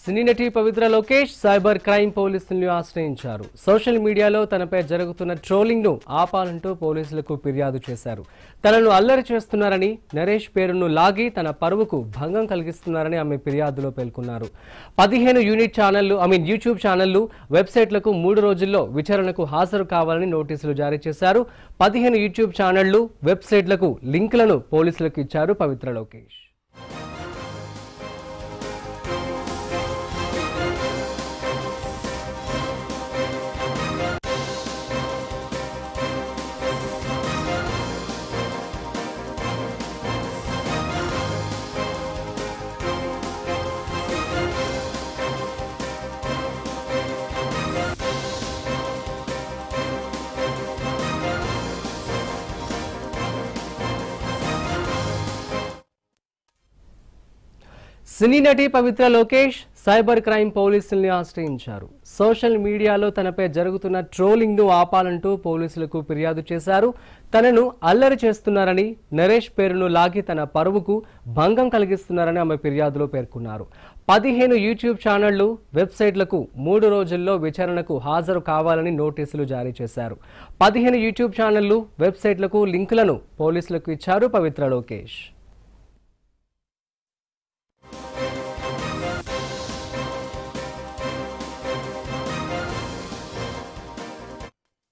సినీ నటి పవిత్ర Lokesh cyber crime పోలీసులను ఆశ్రయించారు సోషల్ మీడియాలో తనపై జరుగుతున్న ట్రోలింగ్ ను ఆపాలంటూ పోలీసులకు ఫిర్యాదు చేశారు తనను అల్లరి చేస్తున్నారని నరేష్ పేరును లాగి తన పరువుకు భంగం కలిగిస్తున్నారని ఆమె ఫిర్యాదులో పేర్కొన్నారు పదిహేను యూనిట్ ఛానళ్లు ఐ మీన్ యూట్యూబ్ ఛానళ్లు వెబ్సైట్లకు మూడు రోజుల్లో విచారణకు హాజరు కావాలని నోటీసులు జారీ చేశారు పదిహేను యూట్యూబ్ ఛానళ్లు వెబ్సైట్లకు లింకులను పోలీసులకు ఇచ్చారు పవిత్ర లోకేష్ సినీ నటి పవిత్ర లోకేష్ సైబర్ క్రైమ్ పోలీసుల్ని ఆశ్రయించారు సోషల్ మీడియాలో తనపై జరుగుతున్న ట్రోలింగ్ ను ఆపాలంటూ పోలీసులకు ఫిర్యాదు చేశారు తనను అల్లరి చేస్తున్నారని నరేష్ పేరును లాగి తన పరువుకు భంగం కలిగిస్తున్నారని ఆమె ఫిర్యాదులో పేర్కొన్నారు పదిహేను యూట్యూబ్ ఛానళ్లు వెబ్సైట్లకు మూడు రోజుల్లో విచారణకు హాజరు కావాలని నోటీసులు జారీ చేశారు పదిహేను యూట్యూబ్ ఛానళ్లు వెబ్సైట్లకు లింకులను పోలీసులకు ఇచ్చారు పవిత్ర లోకేష్